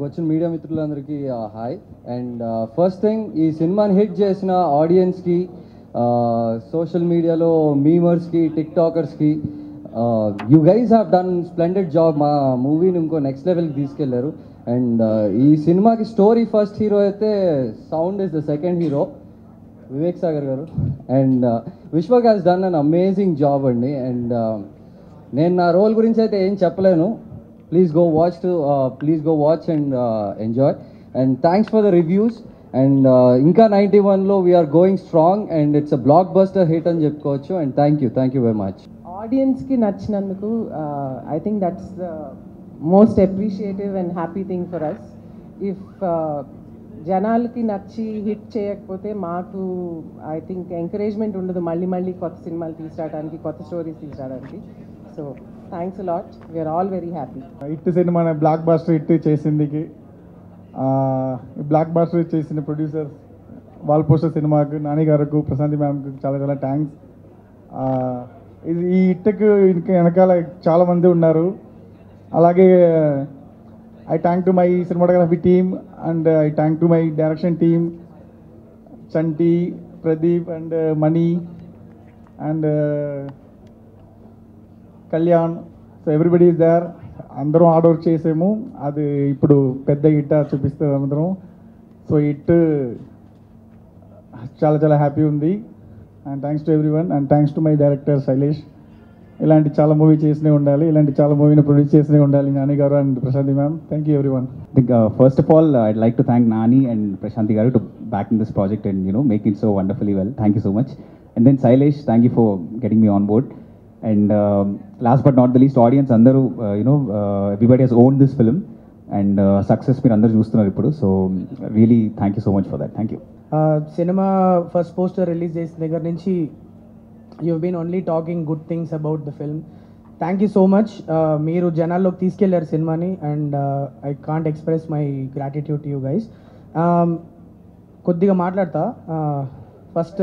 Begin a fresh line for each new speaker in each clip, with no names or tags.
వచ్చిన మీడియా మిత్రులందరికీ hi and first thing ఈ సినిమాని హిట్ చేసిన ఆడియన్స్కి సోషల్ మీడియాలో మీమర్స్కి టిక్ టాకర్స్కి you guys have done splendid job మా మూవీని ఇంకో నెక్స్ట్ లెవెల్కి తీసుకెళ్లారు అండ్ ఈ సినిమాకి స్టోరీ ఫస్ట్ హీరో అయితే sound is the second hero Vivek Sagar గారు and Vishwak has done an amazing job అండి అండ్ నేను నా రోల్ గురించి అయితే ఏం చెప్పలేను please go watch to please go watch and enjoy and thanks for the reviews and ఇంకా నైంటీ వన్లో we are going strong and it's a blockbuster hit అని చెప్పుకోవచ్చు and thank you thank you very much
ఆడియన్స్కి నచ్చినందుకు I think that's the most appreciative and happy thing for us if జనాలకి నచ్చి hit చేయకపోతే మాకు ఐ థింక్ ఎంకరేజ్మెంట్ ఉండదు మళ్ళీ మళ్ళీ కొత్త సినిమాలు తీసుకురావడానికి కొత్త స్టోరీస్ తీసుకురావడానికి so thanks lot we are all very happy
hit సినిమా బ్లాక్ బాస్టర్ హిట్ చేసిందికి ఆ, ఈ బ్లాక్ బాస్టర్ చేసిన ప్రొడ్యూసర్ వాల్ పోస్టర్ సినిమాకు నాని గారికి ప్రశాంతి మ్యామ్కి చాలా చాలా థ్యాంక్స్ ఇది ఈ హిట్కి ఇంకా వెనకాల చాలా మంది ఉన్నారు అలాగే I thank to my cinematography team and I thank to my direction team Chanti Pradeep and Mani and Kalyan so everybody is there అందరం హార్డ్ వర్క్ చేసాము అది ఇప్పుడు పెద్ద హిట్ చూపిస్తాం అందరం సో హిట్ చాలా చాలా హ్యాపీ ఉంది and thanks to everyone and thanks to my director Shailesh ఇలాంటి చాలా మూవీ చేసినే ఉండాలి ఇలాంటి చాలా మూవీని ప్రొడ్యూస్ చేసినే ఉండాలి నాని గారు and Prashanti ma'am thank you everyone
I think uh, first of all, uh, I'd like to thank Nani and Prashanti Garu to back in this project and you know make it so wonderfully well. Thank you so much. And then Sailesh, thank you for getting me on board. And um, last but not the least, audience అందరూ uh, you know uh, everybody has owned this film and uh, success మీరు అందరూ చూస్తున్నారు ఇప్పుడు so really thank you so much for that thank you
సినిమా first poster release చేసిన దగ్గర నుంచి you been only talking good things about the film thank you so much మీరు జనాల్లోకి తీసుకెళ్లారు సినిమాని and I can't express my gratitude to you guys కొద్దిగా మాట్లాడతా first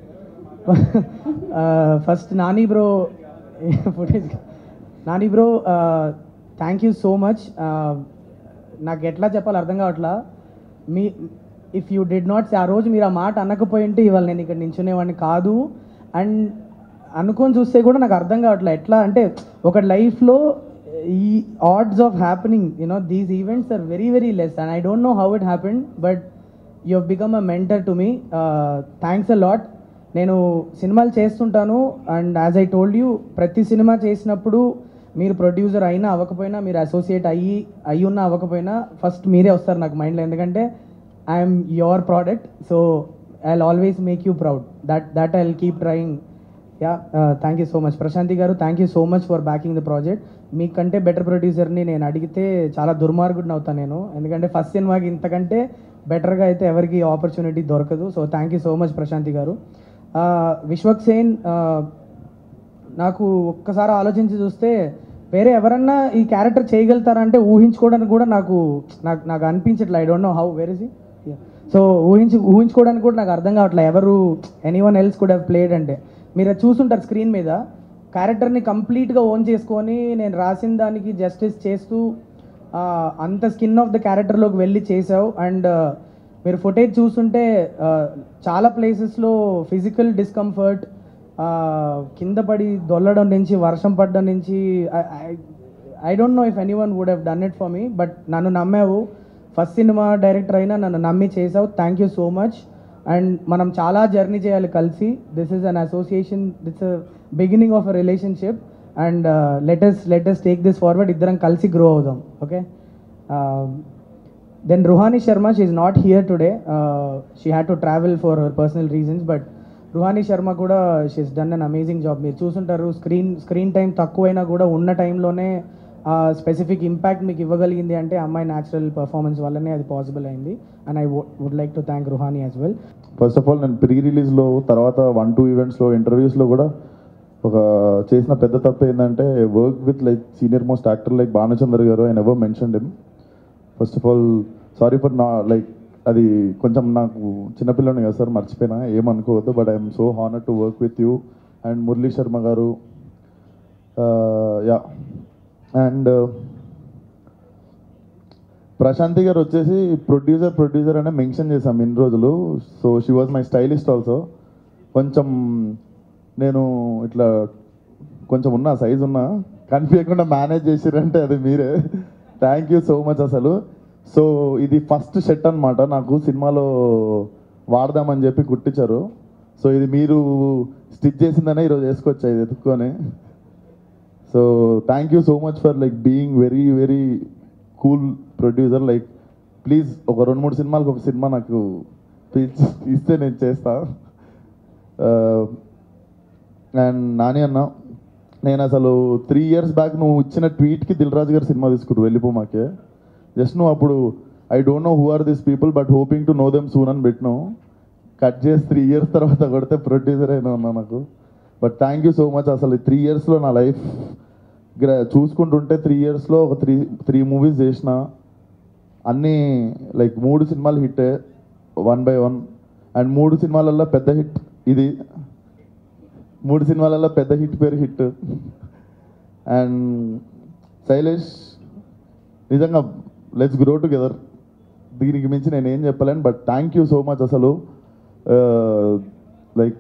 first Nani bro footage Nani bro thank you so much నాకు ఎట్లా చెప్పాలి అర్థం కావట్లా మీ ఇఫ్ యూ డిడ్ నాట్ ఆ రోజు మీరు ఆ మాట అనకపోయింటే ఇవాళ నేను ఇక్కడ నించునేవాడిని కాదు అండ్ అనుకొని చూస్తే కూడా నాకు అర్థం కావట్లే ఎట్లా అంటే ఒక లైఫ్లో ఈ odds of happening you know these events are very very less and I don't know how it happen but you have become a mentor to me thanks a lot నేను సినిమాలు చేస్తుంటాను and as I told you ప్రతి సినిమా చేసినప్పుడు మీరు producer అయినా అవ్వకపోయినా మీరు అసోసియేట్ అయ్యి అయ్యి ఉన్నా అవ్వకపోయినా ఫస్ట్ మీరే వస్తారు నాకు మైండ్లో ఎందుకంటే I'm your product so I always make you proud that that I keep trying yeah thank you so much Prashanti గారు thank you so much for backing the project మీకంటే బెటర్ ప్రొడ్యూసర్ని నేను అడిగితే చాలా దుర్మార్గుడిని అవుతాను నేను ఎందుకంటే ఫస్ట్ సినిమాకి ఇంతకంటే బెటర్గా అయితే ఎవరికి ఆపర్చునిటీ దొరకదు so thank you so much Prashanti గారు విశ్వక్ సేన్ నాకు ఒక్కసారి ఆలోచించి చూస్తే వేరే ఎవరన్నా ఈ క్యారెక్టర్ చేయగలుగుతారంటే ఊహించుకోవడానికి కూడా నాకు నాకు నాకు అనిపించట్లే I don't know how where is so ఊహించి ఊహించుకోవడానికి కూడా నాకు అర్థం కావట్లే ఎవరు ఎనీ వన్ ఎల్స్ కూడా ప్లేడ్ అంటే మీరు అది చూసుంటారు స్క్రీన్ మీద క్యారెక్టర్ని కంప్లీట్గా ఓన్ చేసుకొని నేను రాసిన దానికి జస్టిస్ చేస్తూ ఆ, అంత స్కిన్ ఆఫ్ ద క్యారెక్టర్లోకి వెళ్ళి చేసావు అండ్ మీరు ఫుటేజ్ చూస్తుంటే ఆ, చాలా ప్లేసెస్లో ఫిజికల్ డిస్కంఫర్ట్ కింద పడి దొల్లడం నుంచి వర్షం పడడం నుంచి I don't know if any one would have done it for me but నన్ను నమ్మావు ఫస్ట్ సినిమా డైరెక్టర్ అయినా నన్ను నమ్మి చేసావు thank you so much and మనం చాలా జర్నీ చేయాలి కలిసి this is an association that's beginning of a relationship and let's let's take this forward ఇద్దరం కలిసి గ్రో అవుదాం okay then Ruhani Sharma she is not here today she had to travel for her personal reasons but Ruhani Sharma కూడా she's done an amazing job మీరు చూసుంటారు screen screen time తక్కువైనా కూడా ఉన్న టైంలోనే స్పెసిఫిక్ ఇంపాక్ట్ మీకు ఇవ్వగలిగింది అంటే అమ్మాయి న్యాచురల్ పర్ఫార్మెన్స్ వల్లనే అది పాసిబుల్ అయింది and I would like to thank Ruhani as well
first of all నేను ప్రీ రిలీజ్లో తర్వాత వన్ టూ ఈవెంట్స్లో ఇంటర్వ్యూస్లో కూడా ఒక చేసిన పెద్ద తప్పు ఏంటంటే work with like senior most actor like Bhanuchander garu I never mention him first of all sorry for నా లైక్ అది కొంచెం నాకు చిన్నపిల్లని కదా సార్ మర్చిపోయినా ఏమనుకోవద్దు but I'm so honour to work with you and Murali Sharma garu yeah and Prashanti గారు వచ్చేసి ప్రొడ్యూసర్ ప్రొడ్యూసర్ అనే మెన్షన్ చేశాం ఇన్ని రోజులు so she was my stylist also కొంచెం నేను ఇట్లా కొంచెం ఉన్నా సైజ్ ఉన్నా కనిపించకుండా మేనేజ్ చేసిరంటే అది మీరే థ్యాంక్ యూ సో మచ్ అసలు సో ఇది ఫస్ట్ షర్ట్ అన్నమాట నాకు సినిమాలో వాడదామని చెప్పి కుట్టించారు సో ఇది మీరు స్టిచ్ చేసిందనే ఈరోజు వేసుకొచ్చా ఇది ఎత్తుక్కొని so thank you so much for like being very very cool producer like please ఒక రెండు మూడు సినిమాలకు ఒక సినిమా నాకు పిలిచి ఇస్తే నేను చేస్తా అండ్ నాని అన్న నేను అసలు త్రీ ఇయర్స్ బ్యాక్ నువ్వు ఇచ్చిన ట్వీట్కి దిల్ రాజు గారు సినిమా తీసుకురు వెళ్ళిపో మాకే జస్ట్ నువ్వు అప్పుడు I don't know who are this people but hoping to know them soon అని పెట్టినావు కట్ చేసి త్రీ ఇయర్స్ తర్వాత కొడితే ప్రొడ్యూసర్ అయినా ఉన్నా నాకు but thank you so much అసలు త్రీ ఇయర్స్లో నా లైఫ్ చూసుకుంటుంటే త్రీ ఇయర్స్లో ఒక త్రీ త్రీ మూవీస్ చేసిన అన్నీ లైక్ మూడు సినిమాలు హిట్టే వన్ బై వన్ అండ్ మూడు సినిమాలలో పెద్ద హిట్ ఇది మూడు సినిమాలలో పెద్ద హిట్ పేరు హిట్ అండ్ శైలేష్ నిజంగా లెట్స్ గ్రో టుగెదర్ దీనికి మించి నేను ఏం చెప్పలేను but thank you so much అసలు లైక్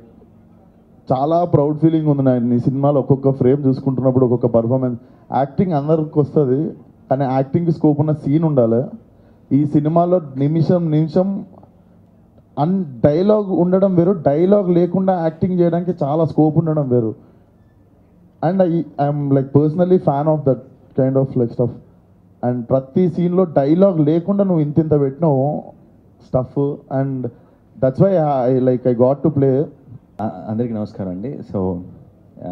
చాలా ప్రౌడ్ ఫీలింగ్ ఉంది నేను ఈ సినిమాలో ఒక్కొక్క ఫ్రేమ్ చూసుకుంటున్నప్పుడు ఒక్కొక్క పర్ఫార్మెన్స్ యాక్టింగ్ అందరికి వస్తుంది కానీ యాక్టింగ్కి స్కోప్ ఉన్న సీన్ ఉండాలి ఈ సినిమాలో నిమిషం నిమిషం అన్ డైలాగ్ ఉండడం వేరు డైలాగ్ లేకుండా యాక్టింగ్ చేయడానికి చాలా స్కోప్ ఉండడం వేరు and I I'm like personally fan of that kind of like stuff and ప్రతి సీన్లో డైలాగ్ లేకుండా నువ్వు ఇంత ఇంత పెట్టినావు stuff and that's why I like I got to play
ఆ- అందరికీ నమస్కారం అండి సో ఆ,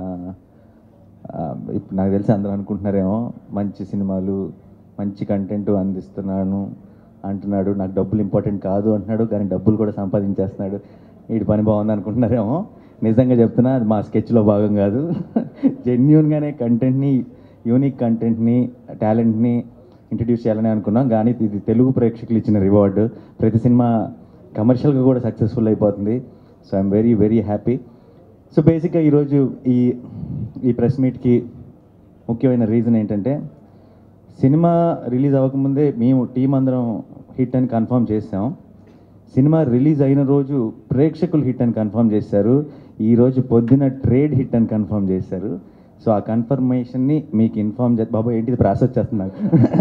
ఆ, ఇప్పుడు నాకు తెలిసి అందరూ అనుకుంటున్నారేమో మంచి సినిమాలు మంచి కంటెంట్ అందిస్తున్నాను అంటున్నాడు నాకు డబ్బులు ఇంపార్టెంట్ కాదు అంటున్నాడు కానీ డబ్బులు కూడా సంపాదించేస్తున్నాడు వీడి పని బాగుంది అనుకుంటున్నారేమో నిజంగా చెప్తున్నా అది మా స్కెచ్లో భాగం కాదు జెన్యున్గానే కంటెంట్ని యూనిక్ కంటెంట్ని టాలెంట్ని ఇంట్రడ్యూస్ చేయాలని అనుకున్నాం కానీ ఇది తెలుగు ప్రేక్షకులు ఇచ్చిన రివార్డు ప్రతి సినిమా కమర్షియల్గా కూడా సక్సెస్ఫుల్ అయిపోతుంది so I'm very very happy so బేసిక్గా ఈరోజు ఈ ఈ ప్రెస్ మీట్కి ముఖ్యమైన రీజన్ ఏంటంటే సినిమా రిలీజ్ అవ్వకముందే మేము టీం అందరం హిట్ అని కన్ఫర్మ్ చేసాం సినిమా రిలీజ్ అయిన రోజు ప్రేక్షకులు హిట్ అని కన్ఫర్మ్ చేశారు ఈ రోజు పొద్దున ట్రేడ్ హిట్ అని కన్ఫర్మ్ చేశారు సో ఆ కన్ఫర్మేషన్ని మీకు ఇన్ఫార్మ్ చే బాబా ఏంటిది ప్రాసెస్ వచ్చేస్తుంది నాకు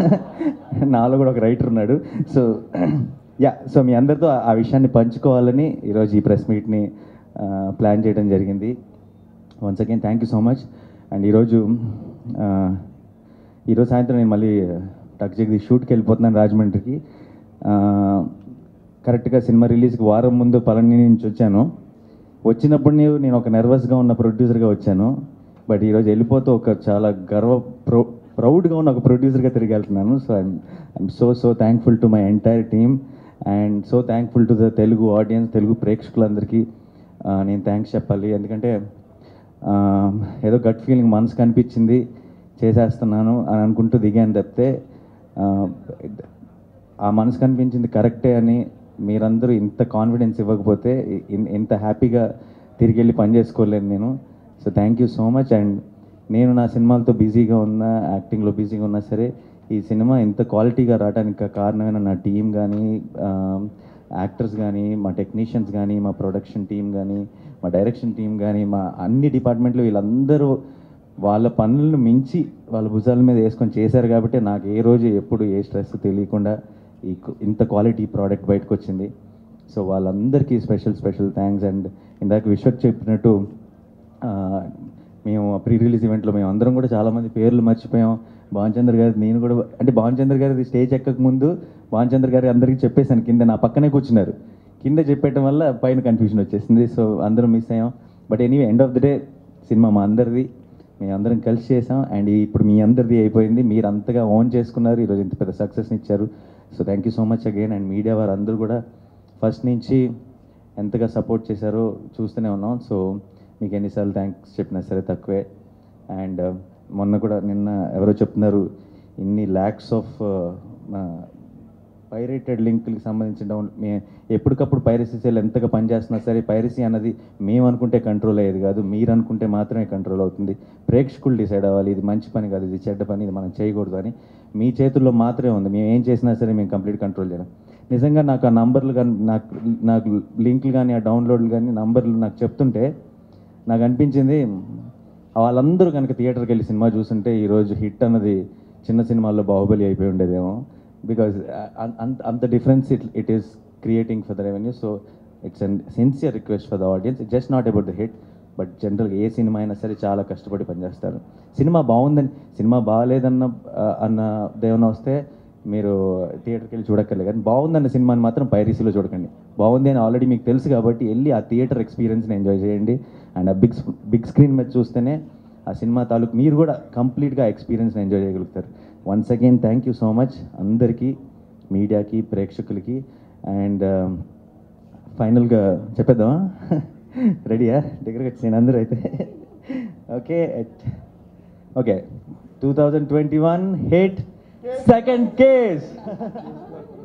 నాలో కూడా ఒక రైటర్ ఉన్నాడు సో యా సో మీ అందరితో ఆ- ఆ విషయాన్ని పంచుకోవాలని ఈరోజు ఈ ప్రెస్ మీట్ని ప్లాన్ చేయడం జరిగింది once again thank you so much and ఈరోజు ఆ, ఈరోజు సాయంత్రం నేను మళ్ళీ టక్ జగదీష్ షూట్కి వెళ్ళిపోతున్నాను రాజమండ్రికి ఆ, కరెక్ట్గా సినిమా రిలీజ్కి వారం ముందు పళని నుంచి వచ్చాను వచ్చినప్పుడు నేను నేను ఒక నర్వస్గా ఉన్న ప్రొడ్యూసర్గా వచ్చాను బట్ ఈరోజు వెళ్ళిపోతూ ఒక చాలా గర్వ ప్రౌ ప్రౌడ్గా ఉన్న ఒక ప్రొడ్యూసర్గా తిరిగి వెళ్తున్నాను so I'm I'm so so thankful to my entire team and so thankful to the Telugu audience తెలుగు ప్రేక్షకులందరికీ ఆ, నేను థ్యాంక్స్ చెప్పాలి ఎందుకంటే ఆ, ఏదో గట్ ఫీలింగ్ మనసు కనిపించింది చేసేస్తున్నాను అని అనుకుంటూ దిగాను తప్పితే ఆ, ఆ మనసు కనిపించింది కరెక్టే అని మీరందరూ ఇంత కాన్ఫిడెన్స్ ఇవ్వకపోతే ఇన్- ఇంత హ్యాపీగా తిరిగి వెళ్ళి పని చేసుకోలేను నేను so thank you so much and నేను నా సినిమాలతో బిజీగా ఉన్నా యాక్టింగ్లో బిజీగా ఉన్నా సరే ఈ సినిమా ఇంత క్వాలిటీగా రావడానికి కారణమైన నా టీం కానీ యాక్టర్స్ కానీ మా టెక్నీషియన్స్ కానీ మా ప్రొడక్షన్ టీం కానీ మా డైరెక్షన్ టీం కానీ మా అన్ని డిపార్ట్మెంట్లు వీళ్ళందరూ వాళ్ళ పనులను మించి వాళ్ళ భుజాల మీద వేసుకొని చేశారు కాబట్టి నాకు ఏ రోజు ఎప్పుడు ఏ స్ట్రెస్ తెలియకుండా ఈ కు- ఇంత క్వాలిటీ ప్రోడక్ట్ బయటకు వచ్చింది సో వాళ్ళందరికీ స్పెషల్ స్పెషల్ థ్యాంక్స్ అండ్ ఇందాక విశ్వక్ చెప్పినట్టు ఆ, మేము ప్రీ రిలీజ్ ఈవెంట్లో మేము అందరం కూడా చాలామంది పేర్లు మర్చిపోయాం భానుచంద్ర గారి నేను కూడా అంటే భానుచంద్ర గారి స్టేజ్ ఎక్కక ముందు భానుచంద్ర గారి అందరికీ చెప్పేశాను కింద నా పక్కనే కూర్చున్నారు కింద చెప్పేయటం వల్ల పైన కన్ఫ్యూజన్ వచ్చేసింది సో అందరం మిస్ అయ్యాం but anyway end of the day cinema మా అందరిది మేము అందరం కలిసి చేసాం అండ్ ఇప్పుడు మీ అందరిది అయిపోయింది మీరు అంతగా ఓన్ చేసుకున్నారు ఈరోజు ఇంత పెద్ద సక్సెస్ని ఇచ్చారు so thank you so much again and media వారు అందరూ కూడా ఫస్ట్ నుంచి ఎంతగా సపోర్ట్ చేశారో చూస్తూనే ఉన్నాం సో మీకు ఎన్నిసార్లు థ్యాంక్స్ చెప్పినా సరే తక్కువే అండ్ మొన్న కూడా నిన్న ఎవరో చెప్తున్నారు ఇన్ని ల్యాక్స్ ఆఫ్ పైరేటెడ్ లింక్కి సంబంధించిన డౌన్ మే ఎప్పటికప్పుడు పైరసీ సెల్ ఎంతగా పనిచేస్తున్నా సరే పైరసీ అన్నది మేము అనుకుంటే కంట్రోల్ అయ్యేది కాదు మీరు అనుకుంటే మాత్రమే కంట్రోల్ అవుతుంది ప్రేక్షకులు డిసైడ్ అవ్వాలి ఇది మంచి పని కాదు ఇది చెడ్డ పని ఇది మనం చేయకూడదు అని మీ చేతుల్లో మాత్రమే ఉంది మేము ఏం చేసినా సరే మేము కంప్లీట్ కంట్రోల్ చేయడం నిజంగా నాకు ఆ నంబర్లు కానీ నాకు నాకు లింకులు కానీ ఆ డౌన్లోడ్లు కానీ నంబర్లు నాకు చెప్తుంటే నాకు అనిపించింది వాళ్ళందరూ కనుక థియేటర్కి వెళ్ళి సినిమా చూస్తుంటే ఈరోజు హిట్ అన్నది చిన్న సినిమాల్లో బాహుబలి అయిపోయి ఉండేదేమో బికాజ్ అంత అంత difference it it is creating for the revenue so it's an sincere request for the audience just not about the hit but జనరల్గా ఏ సినిమా అయినా సరే చాలా కష్టపడి పనిచేస్తారు సినిమా బాగుందని సినిమా బాగాలేదన్న ఆ, అన్న దేవన వస్తే మీరు థియేటర్కి వెళ్ళి చూడక్కర్లేదు కానీ బాగుందన్న సినిమాని మాత్రం పైరసీలో చూడకండి బాగుంది అని ఆల్రెడీ మీకు తెలుసు కాబట్టి వెళ్ళి ఆ థియేటర్ ఎక్స్పీరియన్స్ని ఎంజాయ్ చేయండి అండ్ ఆ బిగ్ బిగ్ స్క్రీన్ మీద చూస్తేనే ఆ సినిమా తాలూకు మీరు కూడా కంప్లీట్గా ఎక్స్పీరియన్స్ని ఎంజాయ్ చేయగలుగుతారు once again thank you so much అందరికీ మీడియాకి ప్రేక్షకులకి అండ్ ఫైనల్గా చెప్పేద్దామా రెడీయా దగ్గరకు వచ్చేయండి అందరూ అయితే okay okay two thousand twenty one hit second case